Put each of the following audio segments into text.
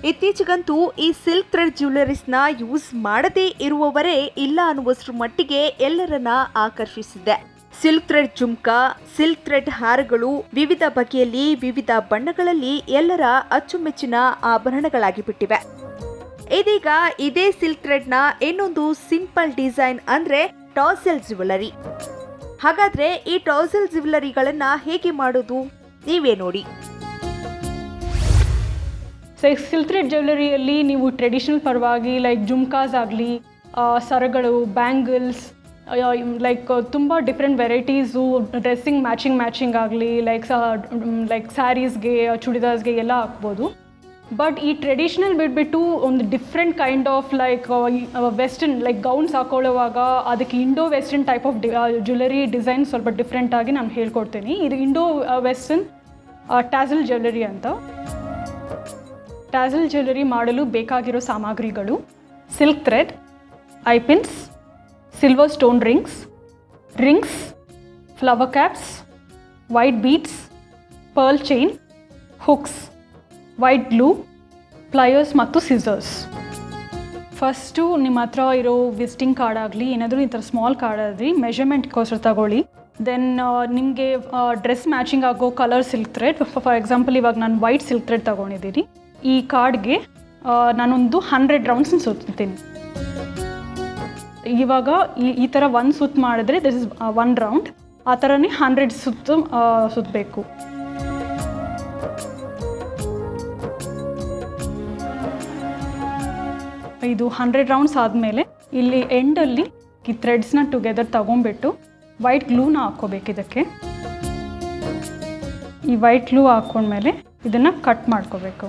ಇತ್ತೀಚೆಗಂತೂ ಈ silk thread ಜ್ಯುವೆಲರೀಸ್ನ use ಮಾಡದೇ ಇರುವವರೇ ಇಲ್ಲ ಅನ್ನುವಷ್ಟರ ಮಟ್ಟಿಗೆ ಎಲ್ಲರನ್ನ ಆಕರ್ಷಿಸಿದೆ silk thread jhumka silk thread ಹಾರಗಳು ವಿವಿಧ ಬಗೆಯಲ್ಲಿ ವಿವಿಧ ಬಣ್ಣಗಳಲ್ಲಿ ಎಲ್ಲರ ಅಚ್ಚುಮೆಚ್ಚಿನ ಆಭರಣಗಳಾಗಿ ಬಿಟ್ಟಿವೆ ಇದೀಗ ಇದೇ ಸಿಲ್ಕ್ ಥ್ರೆಡ್ನ ಇನ್ನೊಂದು ಸಿಂಪಲ್ ಡಿಸೈನ್ ಅಂದ್ರೆ ಟಾಸೆಲ್ ಜ್ಯುವೆಲರಿ ಹಾಗಾದ್ರೆ ಈ ಟಾಸೆಲ್ ಜ್ಯುವೆಲರಿಗಳನ್ನ ಹೇಗೆ ಮಾಡೋದು ನೀವೇ ನೋಡಿ ಸೊ ಸಿಲ್ಕ್ ಥ್ರೆಡ್ ಜ್ಯುವೆಲರಿಯಲ್ಲಿ ನೀವು ಟ್ರೆಡಿಷ್ನಲ್ ಪರವಾಗಿ ಲೈಕ್ ಜುಮ್ಕಾಸ್ ಆಗಲಿ ಸರಗಳು ಬ್ಯಾಂಗಲ್ಸ್ ಲೈಕ್ ತುಂಬ different varieties dressing matching matching ಆಗಲಿ ಲೈಕ್ ಲೈಕ್ ಸ್ಯಾರೀಸ್ಗೆ ಚೂಡಿದಾರ್ಸ್ಗೆ ಎಲ್ಲ ಹಾಕ್ಬೋದು ಬಟ್ ಈ ಟ್ರೆಡಿಷ್ನಲ್ ಬಿಟ್ಬಿಟ್ಟು ಒಂದು different kind of like western like gowns ಹಾಕೊಳ್ಳುವಾಗ ಅದಕ್ಕೆ Indo western type of jewellery design ಸ್ವಲ್ಪ ಡಿಫ್ರೆಂಟಾಗಿ ನಾನು ಹೇಳ್ಕೊಡ್ತೀನಿ ಇದು ಇಂಡೋ ವೆಸ್ಟರ್ನ್ ಟ್ಯಾಸಲ್ ಜ್ಯುವೆಲರಿ ಅಂತ ಟ್ಯಾಸಲ್ ಜ್ಯುವೆಲರಿ ಮಾಡಲು ಬೇಕಾಗಿರೋ ಸಾಮಗ್ರಿಗಳು silk thread eye pins silver stone rings rings flower caps white beads pearl chain hooks white glue pliers ಮತ್ತು ಸಿಸರ್ಸ್ ಫಸ್ಟು ನಿಮ್ಮ ಹತ್ರ ಇರೋ ವಿಸಿಟಿಂಗ್ ಕಾರ್ಡ್ ಆಗಲಿ ಏನಾದರೂ ಈ ಥರ ಸ್ಮಾಲ್ ಕಾರ್ಡ್ ಆಗಲಿ ಮೆಷರ್ಮೆಂಟ್ಗೋಸ್ಕರ ತಗೊಳ್ಳಿ ದೆನ್ ನಿಮಗೆ ಡ್ರೆಸ್ ಮ್ಯಾಚಿಂಗ್ ಆಗೋ colour silk thread for example ಇವಾಗ ನಾನು ವೈಟ್ ಸಿಲ್ಕ್ ಥ್ರೆಡ್ ತೊಗೊಂಡಿದ್ದೀನಿ ಈ ಕಾರ್ಡ್ಗೆ ನಾನೊಂದು ಹಂಡ್ರೆಡ್ ರೌಂಡ್ಸ್ ಸುತ್ತೀನಿ ಇವಾಗ ಈ ಈ ಥರ ಒಂದು ಸುತ್ತು ಮಾಡಿದ್ರೆ ದಿಸ್ ಇಸ್ ಒನ್ ರೌಂಡ್ ಆ ಥರನೇ ಹಂಡ್ರೆಡ್ ಸುತ್ತು ಸುತ್ತಬೇಕು ಇದು ಹಂಡ್ರೆಡ್ ರೌಂಡ್ಸ್ ಆದಮೇಲೆ ಇಲ್ಲಿ ಎಂಡಲ್ಲಿ ಈ ಥ್ರೆಡ್ಸ್ನ ಟುಗೆದರ್ ತಗೊಂಡ್ಬಿಟ್ಟು ವೈಟ್ ಗ್ಲೂನ ಹಾಕ್ಕೋಬೇಕು ಇದಕ್ಕೆ ಈ ವೈಟ್ ಗ್ಲೂ ಹಾಕ್ಕೊಂಡ್ಮೇಲೆ ಇದನ್ನು ಕಟ್ ಮಾಡ್ಕೋಬೇಕು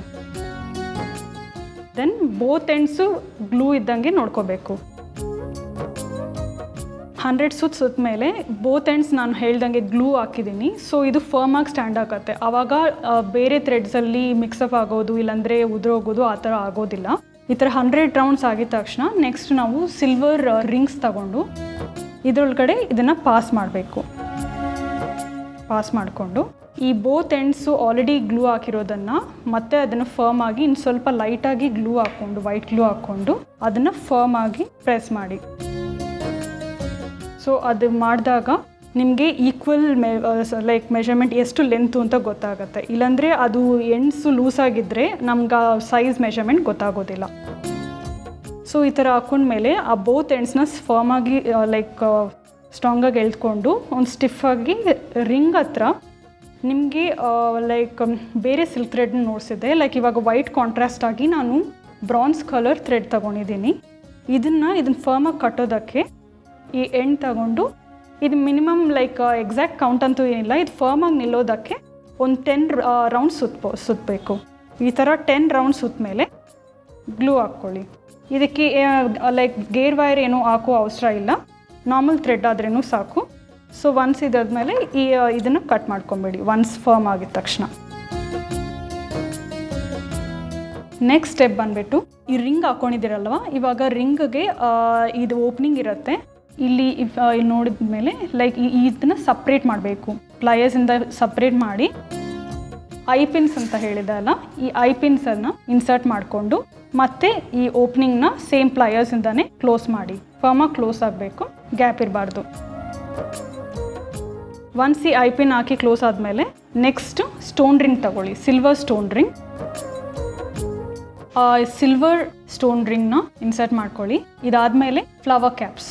ದೆನ್ ಬೋತ್ ಎಂಡ್ಸು ಗ್ಲೂ ಇದ್ದಂಗೆ ನೋಡ್ಕೋಬೇಕು ಹಂಡ್ರೆಡ್ ಸುತ್ತ ಸುತ್ತ ಮೇಲೆ ಬೋತ್ ಎಂಡ್ಸ್ ನಾನು ಹೇಳ್ದಂಗೆ ಗ್ಲೂ ಹಾಕಿದ್ದೀನಿ ಸೊ ಇದು ಫರ್ಮಾಗಿ ಸ್ಟ್ಯಾಂಡ್ ಆಗುತ್ತೆ ಆವಾಗ ಆ, ಬೇರೆ ಥ್ರೆಡ್ಸಲ್ಲಿ ಮಿಕ್ಸಪ್ ಆಗೋದು ಇಲ್ಲಾಂದರೆ ಉದುರೋಗೋದು ಆ ಥರ ಆಗೋದಿಲ್ಲ ಈ ಥರ ಹಂಡ್ರೆಡ್ ರೌಂಡ್ಸ್ ಆಗಿದ ತಕ್ಷಣ ನೆಕ್ಸ್ಟ್ ನಾವು ಸಿಲ್ವರ್ ರಿಂಗ್ಸ್ ತಗೊಂಡು ಇದರೊಳಗಡೆ ಇದನ್ನು ಪಾಸ್ ಮಾಡಬೇಕು ಪಾಸ್ ಮಾಡಿಕೊಂಡು ಈ ಬೋತ್ ಎಂಡ್ಸು ಆಲ್ರೆಡಿ ಗ್ಲೂ ಹಾಕಿರೋದನ್ನು ಮತ್ತೆ ಅದನ್ನು ಫರ್ಮ್ ಆಗಿ ಇನ್ನು ಸ್ವಲ್ಪ ಲೈಟಾಗಿ ಗ್ಲೂ ಹಾಕ್ಕೊಂಡು ವೈಟ್ ಗ್ಲೂ ಹಾಕ್ಕೊಂಡು ಅದನ್ನು ಫರ್ಮ್ ಆಗಿ ಪ್ರೆಸ್ ಮಾಡಿ ಸೊ ಅದು ಮಾಡಿದಾಗ ನಿಮಗೆ ಈಕ್ವಲ್ ಮೆ ಲೈಕ್ ಮೆಷರ್ಮೆಂಟ್ ಎಷ್ಟು ಲೆಂತು ಅಂತ ಗೊತ್ತಾಗುತ್ತೆ ಇಲ್ಲಾಂದರೆ ಅದು ಎಂಡ್ಸು ಲೂಸ್ ಆಗಿದ್ದರೆ ನಮ್ಗೆ ಸೈಜ್ ಮೆಷರ್ಮೆಂಟ್ ಗೊತ್ತಾಗೋದಿಲ್ಲ ಸೊ ಈ ಥರ ಹಾಕ್ಕೊಂಡ್ಮೇಲೆ ಆ ಬೋತ್ ಎಂಡ್ಸ್ನ ಫರ್ಮಾಗಿ ಲೈಕ್ ಸ್ಟ್ರಾಂಗಾಗಿ ಎಳ್ಕೊಂಡು ಒಂದು ಸ್ಟಿಫಾಗಿ ರಿಂಗ್ ಹತ್ರ ನಿಮಗೆ ಲೈಕ್ ಬೇರೆ ಸಿಲ್ಕ್ ಥ್ರೆಡ್ನ ನೋಡಿಸಿದ್ದೆ ಲೈಕ್ ಇವಾಗ ವೈಟ್ ಕಾಂಟ್ರಾಸ್ಟ್ ಆಗಿ ನಾನು ಬ್ರಾನ್ಸ್ ಕಲರ್ ಥ್ರೆಡ್ ತಗೊಂಡಿದ್ದೀನಿ ಇದನ್ನು ಇದನ್ನು ಫರ್ಮಾಗಿ ಕಟ್ಟೋದಕ್ಕೆ ಈ ಎಂಡ್ ತಗೊಂಡು ಇದು ಮಿನಿಮಮ್ ಲೈಕ್ ಎಕ್ಸಾಕ್ಟ್ ಕೌಂಟ್ ಅಂತೂ ಏನಿಲ್ಲ ಇದು ಫರ್ಮಾಗಿ ನಿಲ್ಲೋದಕ್ಕೆ ಒಂದು ಟೆನ್ ರೌಂಡ್ ಸುತ್ತಬೋ ಸುತ್ತಬೇಕು ಈ ಥರ ಟೆನ್ ರೌಂಡ್ ಸುತ್ತ ಮೇಲೆ ಗ್ಲೂ ಹಾಕ್ಕೊಳ್ಳಿ ಇದಕ್ಕೆ ಲೈಕ್ ಗೇರ್ ವೈರ್ ಏನೂ ಹಾಕೋ ಅವಸರ ಇಲ್ಲ ನಾರ್ಮಲ್ ಥ್ರೆಡ್ ಆದ್ರೂ ಸಾಕು ಸೊ ಒನ್ಸ್ ಇದಾದ್ಮೇಲೆ ಈ ಇದನ್ನು ಕಟ್ ಮಾಡ್ಕೊಂಬೇಡಿ ಒನ್ಸ್ ಫರ್ಮ್ ಆಗಿದ ತಕ್ಷಣ ನೆಕ್ಸ್ಟ್ ಸ್ಟೆಪ್ ಬಂದ್ಬಿಟ್ಟು ಈ ರಿಂಗ್ ಹಾಕ್ಕೊಂಡಿದ್ದೀರಲ್ವ ಇವಾಗ ರಿಂಗ್ಗೆ ಇದು ಓಪನಿಂಗ್ ಇರುತ್ತೆ ಇಲ್ಲಿ ಇಫ್ ಇಲ್ಲಿ ನೋಡಿದ ಮೇಲೆ ಲೈಕ್ ಇದನ್ನ ಸಪ್ರೇಟ್ ಮಾಡಬೇಕು ಪ್ಲಯರ್ಸಿಂದ ಸಪ್ರೇಟ್ ಮಾಡಿ ಐ ಪಿನ್ಸ್ ಅಂತ ಹೇಳಿದೆ ಅಲ್ಲ ಈ ಐ ಪಿನ್ಸನ್ನು ಇನ್ಸರ್ಟ್ ಮಾಡಿಕೊಂಡು ಮತ್ತೆ ಈ ಓಪನಿಂಗ್ನ ಸೇಮ್ ಪ್ಲಯರ್ಸಿಂದನೇ ಕ್ಲೋಸ್ ಮಾಡಿ ಫರ್ಮಾಗಿ ಕ್ಲೋಸ್ ಆಗಬೇಕು ಗ್ಯಾಪ್ ಇರಬಾರ್ದು ಒನ್ಸ್ ಈ ಐ ಪಿನ್ ಹಾಕಿ ಕ್ಲೋಸ್ ಆದಮೇಲೆ ನೆಕ್ಸ್ಟ್ ಸ್ಟೋನ್ ರಿಂಗ್ ತಗೊಳ್ಳಿ silver stone ring silver stone ರಿಂಗ್ನ ಇನ್ಸರ್ಟ್ ಮಾಡ್ಕೊಳ್ಳಿ ಇದಾದಮೇಲೆ ಫ್ಲವರ್ ಕ್ಯಾಪ್ಸ್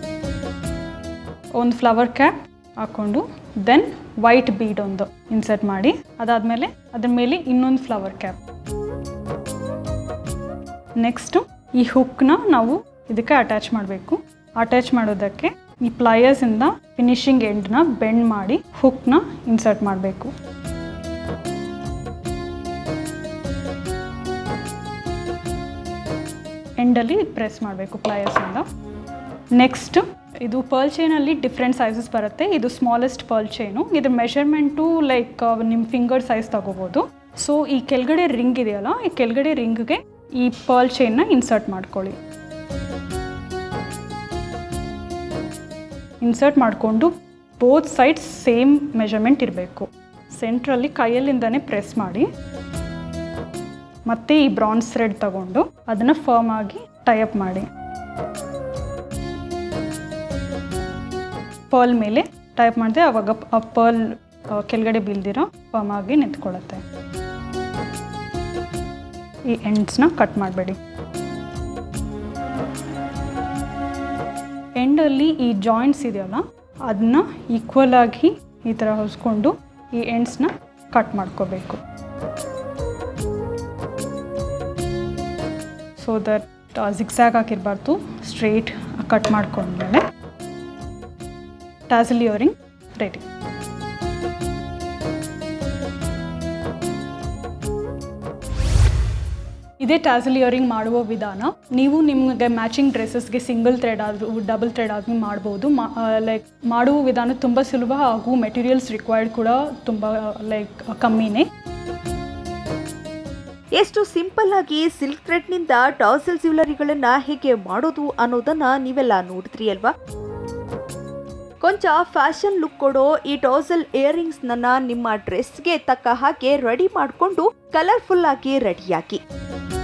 ಒಂದು ಫ್ಲವರ್ ಕ್ಯಾಪ್ ಹಾಕ್ಕೊಂಡು ದೆನ್ ವೈಟ್ ಬೀಡ್ ಒಂದು ಇನ್ಸರ್ಟ್ ಮಾಡಿ ಅದಾದಮೇಲೆ ಅದ್ರ ಮೇಲೆ ಇನ್ನೊಂದು ಫ್ಲವರ್ ಕ್ಯಾಪ್ ನೆಕ್ಸ್ಟು ಈ ಹುಕ್ನ ನಾವು ಇದಕ್ಕೆ ಅಟ್ಯಾಚ್ ಮಾಡಬೇಕು ಅಟ್ಯಾಚ್ ಮಾಡೋದಕ್ಕೆ ಈ ಪ್ಲಯರ್ಸಿಂದ ಫಿನಿಶಿಂಗ್ ಎಂಡ್ನ ಬೆಂಡ್ ಮಾಡಿ ಹುಕ್ನ ಇನ್ಸರ್ಟ್ ಮಾಡಬೇಕು ಎಂಡಲ್ಲಿ ಪ್ರೆಸ್ ಮಾಡಬೇಕು ಪ್ಲಯರ್ಸಿಂದ ನೆಕ್ಸ್ಟ್ ಇದು ಪರ್ಲ್ ಚೈನಲ್ಲಿ ಡಿಫ್ರೆಂಟ್ ಸೈಜಸ್ ಬರುತ್ತೆ ಇದು ಸ್ಮಾಲೆಸ್ಟ್ ಪರ್ಲ್ ಚೈನು ಇದ್ರ ಮೆಷರ್ಮೆಂಟು ಲೈಕ್ ನಿಮ್ಮ ಫಿಂಗರ್ ಸೈಜ್ ತಗೋಬೋದು ಸೊ ಈ ಕೆಳಗಡೆ ರಿಂಗ್ ಇದೆಯಲ್ಲ ಈ ಕೆಳಗಡೆ ರಿಂಗ್ಗೆ ಈ ಪರ್ಲ್ ಚೈನ್ನ ಇನ್ಸರ್ಟ್ ಮಾಡ್ಕೊಳ್ಳಿ ಇನ್ಸರ್ಟ್ ಮಾಡಿಕೊಂಡು ಬೋತ್ ಸೈಡ್ಸ್ ಸೇಮ್ ಮೆಷರ್ಮೆಂಟ್ ಇರಬೇಕು ಸೆಂಟ್ರಲ್ಲಿ ಕೈಯಲ್ಲಿಂದನೇ ಪ್ರೆಸ್ ಮಾಡಿ ಮತ್ತೆ ಈ ಬ್ರಾನ್ಸ್ ಥ್ರೆಡ್ ತಗೊಂಡು ಅದನ್ನು ಫರ್ಮ್ ಆಗಿ ಟೈಅಪ್ ಮಾಡಿ ಪರ್ಲ್ ಮೇಲೆ ಟೈಪ್ ಮಾಡಿದೆ ಅವಾಗ ಆ ಪರ್ಲ್ ಕೆಳಗಡೆ ಬೀಳ್ದಿರೋ ಫರ್ಮ್ ಆಗಿ ನಿಂತ್ಕೊಳ್ಳುತ್ತೆ ಈ ಎಂಡ್ಸ್ನ ಕಟ್ ಮಾಡಬೇಡಿ ಎಂಡಲ್ಲಿ ಈ ಜಾಯಿಂಟ್ಸ್ ಇದೆಯಲ್ಲ ಅದನ್ನ ಈಕ್ವಲ್ ಆಗಿ ಈ ಥರ ಹೊಸ್ಕೊಂಡು ಈ ಎಂಡ್ಸ್ನ ಕಟ್ ಮಾಡ್ಕೋಬೇಕು ಸೊ ದಟ್ ಜಿಗ್ಸಾಗ್ ಹಾಕಿರಬಾರ್ದು ಸ್ಟ್ರೇಟ್ ಕಟ್ ಮಾಡ್ಕೊಂಡ್ಮೇಲೆ ಟ್ಯಾಸಲ್ ಇಯರಿಂಗ್ ರೆಡಿ ಇದೇ ಟ್ಯಾಸಲ್ ಇಯರಿಂಗ್ ಮಾಡುವ ವಿಧಾನ ನೀವು ನಿಮಗೆ ಮ್ಯಾಚಿಂಗ್ ಡ್ರೆಸ್ಸಸ್ಗೆ ಸಿಂಗಲ್ ಥ್ರೆಡ್ ಆದರೂ ಡಬಲ್ ಥ್ರೆಡ್ ಆಗಿ ಮಾಡ್ಬೋದು ಲೈಕ್ ಮಾಡುವ ವಿಧಾನ ತುಂಬ ಸುಲಭ ಹಾಗೂ ಮೆಟೀರಿಯಲ್ಸ್ ರಿಕ್ವೈರ್ಡ್ ಕೂಡ ತುಂಬ ಲೈಕ್ ಕಮ್ಮಿನೇ ಎಷ್ಟು ಸಿಂಪಲ್ ಆಗಿ ಸಿಲ್ಕ್ ಥ್ರೆಡ್ನಿಂದ ಟಾಸಲ್ ಜ್ಯುವೆಲರಿಗಳನ್ನ ಹೇಗೆ ಮಾಡೋದು ಅನ್ನೋದನ್ನ ನೀವೆಲ್ಲ ನೋಡಿದ್ರಿ ಅಲ್ವಾ ಕೊಂಚ ಫ್ಯಾಷನ್ ಲುಕ್ ಕೊಡೋ ಈ ಟಾಸಲ್ ಇಯರಿಂಗ್ಸ್ ನನ್ನ ನಿಮ್ಮ ಡ್ರೆಸ್ಗೆ ತಕ್ಕ ಹಾಗೆ ರೆಡಿ ಮಾಡಿಕೊಂಡು ಕಲರ್ಫುಲ್ ಆಗಿ ರೆಡಿಯಾಗಿ